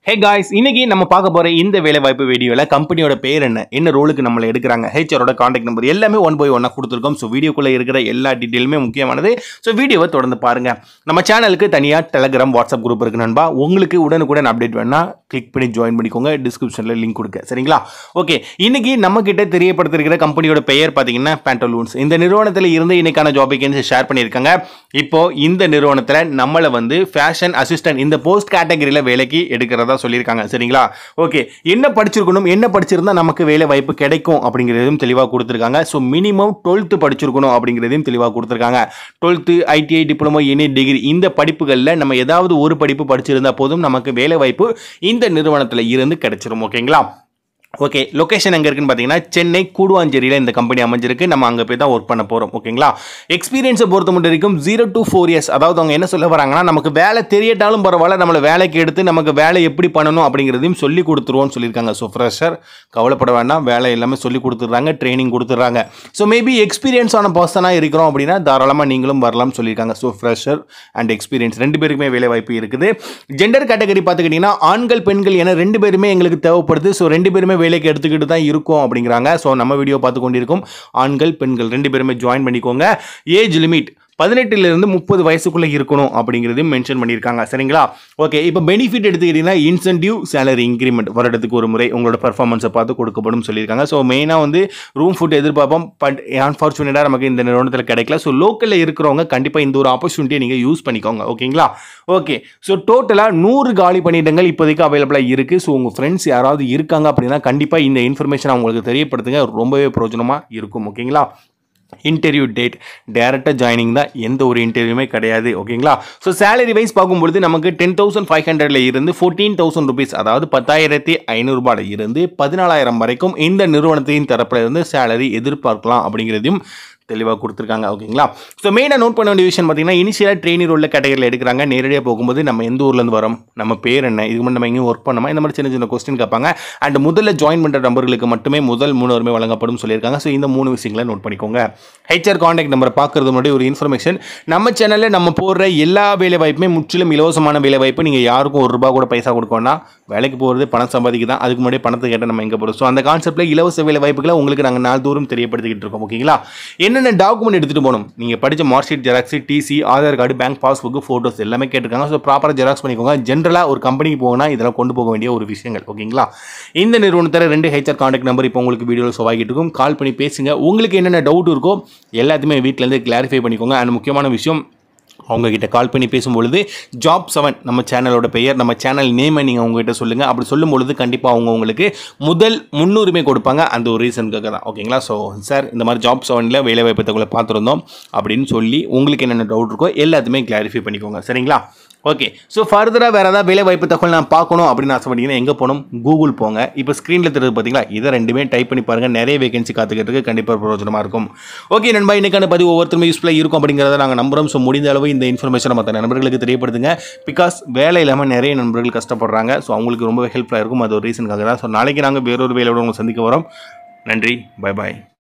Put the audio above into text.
hey guys இன்னைக்கு நம்ம பார்க்க போற இந்த வேலை வாய்ப்பு வீடியோல கம்பெனியோட பேர் என்ன என்ன ரோலுக்கு நம்மளை எடுக்கிறாங்க ஹெச்ஆரோட காண்டாக்ட் நம்பர் எல்லாமே ஒன் பை ஒன்னா கொடுத்துருக்கோம் ஸோ வீடியோக்குள்ள இருக்கிற எல்லா டீட்டெயிலுமே முக்கியமானது ஸோ வீடியோவை தொடர்ந்து பாருங்க நம்ம சேனலுக்கு தனியாக டெலகிராம் வாட்ஸ்அப் குரூப் இருக்கு நண்பா உங்களுக்கு உடனுக்குடன் அப்டேட் வேணா கிளிக் பண்ணி ஜாயின் பண்ணிக்கோங்க டிஸ்கிரிப்ஷன்ல லிங்க் கொடுக்க சரிங்களா ஓகே இன்னைக்கு நம்ம கிட்ட தெரியப்படுத்திருக்கிற கம்பெனியோட பெயர் பார்த்தீங்கன்னா பேண்டலூன்ஸ் இந்த நிறுவனத்தில் இருந்து இன்னைக்கான ஜாப் வேகன்சி ஷேர் பண்ணியிருக்காங்க இப்போ இந்த நிறுவனத்தில் நம்மளை வந்து ஃபேஷன் அசிஸ்டன்ட் இந்த போஸ்ட் கேட்டகரியில் வேலைக்கு எடுக்கிறதா சொல்லியிருக்காங்க சரிங்களா ஓகே என்ன படிச்சிருக்கணும் என்ன படிச்சிருந்தா நமக்கு வேலை வாய்ப்பு கிடைக்கும் அப்படிங்கிறதையும் தெளிவாக கொடுத்துருக்காங்க ஸோ மினிமம் டுவெல்த்து படிச்சிருக்கணும் அப்படிங்கிறதையும் தெளிவாக கொடுத்துருக்காங்க twelfth ITI diploma any degree இந்த படிப்புகளில் நம்ம ஏதாவது ஒரு படிப்பு படிச்சிருந்தா போதும் நமக்கு வேலை வாய்ப்பு இந்த நிறுவனத்தில் இருந்து கிடைச்சிரும் ஓகேங்களா ஓகே லொகேஷன் எங்கே இருக்குன்னு பார்த்தீங்கன்னா சென்னை கூடுவாஞ்சேரியில் இந்த கம்பெனி அமைஞ்சிருக்கு நம்ம அங்கே போய் தான் ஒர்க் பண்ண போகிறோம் ஓகேங்களா எக்ஸ்பீரியன்ஸை பொறுத்த மட்டும் வரைக்கும் ஜீரோ டு ஃபோர் இயர்ஸ் அதாவது அவங்க என்ன சொல்ல வராங்கன்னா நமக்கு வேலை தெரியட்டாலும் பரவாயில்ல நம்மளை வேலைக்கு எடுத்து நமக்கு வேலை எப்படி பண்ணணும் அப்படிங்கிறதையும் சொல்லி கொடுத்துருவோம்னு சொல்லியிருக்காங்க ஸோ ஃப்ரெஷர் கவலைப்பட வேண்டாம் வேலை எல்லாமே சொல்லி கொடுத்துட்றாங்க ட்ரைனிங் கொடுத்துட்றாங்க ஸோ மேபி எக்ஸ்பீரியன்ஸ் ஆன பர்சனாக இருக்கிறோம் அப்படின்னா தாராளமாக நீங்களும் வரலாம்னு சொல்லியிருக்காங்க ஸோ ஃப்ரெஷர் அண்ட் எக்ஸ்பீரியன்ஸ் ரெண்டு பேருக்குமே வேலை வாய்ப்பு இருக்குது ஜெண்டர் கேட்டகரி பார்த்துக்கிட்டிங்கன்னா ஆண்கள் பெண்கள் என ரெண்டு பேருமே எங்களுக்கு தேவைப்படுது ஸோ ரெண்டு பேருமே வேலைக்கு எடுத்துக்கிட்டு தான் இருக்கும் அப்படிங்கிறாங்க ஸோ நம்ம வீடியோ பார்த்து கொண்டிருக்கும் ஆண்கள் பெண்கள் ரெண்டு பேருமே ஜாயின் பண்ணிக்கோங்க ஏஜ் லிமிட் பதினெட்டுலேருந்து முப்பது வயசுக்குள்ளே இருக்கணும் அப்படிங்கிறதையும் மென்ஷன் பண்ணியிருக்காங்க சரிங்களா ஓகே இப்போ பெனிஃபிட் எடுத்துக்கிட்டிங்கன்னா இன்சென்டிவ் சேலரி இன்க்ரிமெண்ட் வருடத்துக்கு ஒரு முறை உங்களோட பர்ஃபார்மன்ஸை பார்த்து கொடுக்கப்படும் சொல்லியிருக்காங்க ஸோ மெயினாக வந்து ரூம் ஃபுட் எதிர்பார்ப்போம் பட் அன்ஃபார்ச்சுனேட்டாக நமக்கு இந்த நிறுவனத்தில் கிடைக்கல ஸோ லோக்கலில் இருக்கிறவங்க கண்டிப்பாக இந்த ஒரு ஆப்பர்ச்சுனிட்டியை நீங்கள் யூஸ் பண்ணிக்கோங்க ஓகேங்களா ஓகே ஸோ டோட்டலாக நூறு காலி பணியிடங்கள் இப்போதைக்கு அவைலபிளாக இருக்குது ஸோ உங்கள் ஃப்ரெண்ட்ஸ் யாராவது இருக்காங்க அப்படின்னா கண்டிப்பாக இந்த இன்ஃபர்மேஷன் அவங்களுக்கு தெரியப்படுத்துங்க ரொம்பவே பிரயோஜனமாக இருக்கும் ஓகேங்களா இன்டர்வியூ டேட் டேரெக்டாக ஜாயினிங் தான் எந்த ஒரு இன்டர்வியூமே கிடையாது ஓகேங்களா ஸோ சேலரி வைஸ் பார்க்கும்பொழுது நமக்கு டென் தௌசண்ட் ஃபைவ் ஹண்ட்ரட்ல இருந்து ஃபோர்டீன் தௌசண்ட் ருபீஸ் அதாவது பத்தாயிரத்தி ஐநூறுபால இருந்து பதினாலாயிரம் வரைக்கும் இந்த நிறுவனத்தின் தரப்புல இருந்து சேலரி எதிர்பார்க்கலாம் அப்படிங்கிறதையும் தெளிவாக கொடுத்துருக்காங்க ஓகேங்களா ஸோ மெயினாக நோட் பண்ண வேண்டிய விஷயம் பார்த்தீங்கன்னா இனிஷியலாக ட்ரெயினி ரோலில் கேட்டகரியில் எடுக்கிறாங்க நேரடியாக போகும்போது நம்ம எந்த ஊர்லேருந்து வரோம் நம்ம பேர் என்ன இது மட்டும் நம்ம எங்கேயும் ஒர்க் பண்ணோமா இந்த மாதிரி சின்ன சின்ன கொஸ்டின் கேட்பாங்க அண்ட் முதல்ல ஜாயின் பண்ணுற நம்பர்களுக்கு மட்டுமே முதல் முன்னுரிமை வழங்கப்படும் சொல்லியிருக்காங்க ஸோ இந்த மூணு விஷயங்களை நோட் பண்ணிக்கோங்க ஹெச்ஆர் காண்டாக்ட் நம்பரை பார்க்கறது முன்னாடி ஒரு இன்ஃபர்மேஷன் நம்ம சேனலில் நம்ம போடுற எல்லா வேலை வாய்ப்புமே முற்றிலும் இலவசமான வேலை வாய்ப்பு நீங்கள் யாருக்கும் ஒரு ரூபா கூட பைசா கொடுக்கணும்னா வேலைக்கு போகிறது பணம் சம்பாதிக்க தான் அதுக்கு முன்னாடி பணத்தை கேட்டால் நம்ம எங்கே போகிறோம் ஸோ அந்த கான்செப்ட்டில் இலவச வேலை வாய்ப்புகளை உங்களுக்கு நாங்கள் நாள் தூரம் தெரியப்படுத்திக்கிட்டு இருக்கோம் ஓகேங்களா என்னென்ன டாக்குமெண்ட் எடுத்துகிட்டு போகணும் நீங்கள் படித்த mark sheet xerox TC Aadhaar card bank passbook photos எல்லாமே கேட்டிருக்காங்க ஸோ ப்ராப்பராக ஜெராக்ஸ் பண்ணிக்கோங்க ஜென்ரலாக ஒரு கம்பெனிக்கு போகணும்னா இதெல்லாம் கொண்டு போக வேண்டிய ஒரு விஷயங்கள் ஓகேங்களா இந்த நிறுவனத்தில் ரெண்டு ஹெச்ஆர் காண்டாக்ட் நம்பர் இப்போ உங்களுக்கு வீடியோவில் சொவாகிட்டு இருக்கும் கால் பண்ணி பேசுங்க உங்களுக்கு என்னென்ன டவுட் இருக்கோ எல்லாத்தையுமே வீட்டிலேருந்து கிளாரிஃபை பண்ணிக்கோங்க அண்ட் முக்கியமான விஷயம் அவங்கக்கிட்ட கால் பண்ணி பேசும்பொழுது ஜாப் செவன் நம்ம சேனலோட பெயர் நம்ம சேனல் நேமை நீங்கள் அவங்ககிட்ட சொல்லுங்கள் அப்படி சொல்லும் பொழுது கண்டிப்பாக அவங்க உங்களுக்கு முதல் முன்னுரிமை கொடுப்பாங்க அந்த ஒரு ரீசனுக்காக தான் ஓகேங்களா ஸோ சார் இந்த மாதிரி ஜாப் செவனில் வேலைவாய்ப்பு தகவலை பார்த்துருந்தோம் அப்படின்னு சொல்லி உங்களுக்கு என்னென்ன டவுட் இருக்கோ எல்லாத்தையுமே கிளாரிஃபை பண்ணிக்கோங்க சரிங்களா ஓகே ஸோ ஃபர்தராக வேறு ஏதாவது வேலை வாய்ப்பு தகவல் நான் பார்க்கணும் அப்படின்னு ஆசைப்பட்டீங்கன்னா எங்கே போகணும் கூகுள் போங்க இப்போ ஸ்க்ரீனில் தெரியுது பார்த்தீங்களா இதை ரெண்டுமே டைப் பண்ணி பாருங்கள் நிறைய வேகன்சி காத்துக்கிறதுக்கு கண்டிப்பாக பிரயோஜனமாக இருக்கும் ஓகே நண்பா இன்னைக்கான பதிவு ஒவ்வொருத்தருமே யூஸ்ஃபுல்லாக இருக்கும் அப்படிங்கிறத நாங்கள் நம்புறோம் ஸோ முடிந்த அளவு இந்த இன்ஃபர்மேஷனை மற்ற நண்பர்களுக்கு தெரியப்படுத்துங்க பிகாஸ் வேலை இல்லாமல் நிறைய நண்பர்கள் கஷ்டப்படுறாங்க ஸோ அவங்களுக்கு ரொம்ப ஹெல்ப்ஃபுல்லாக இருக்கும் அது ஒரு ரீசனுக்காக தான் ஸோ நாளைக்கு நாங்கள் வேறொரு வேலையோட உங்களை சந்திக்க வரோம் நன்றி பை பாய்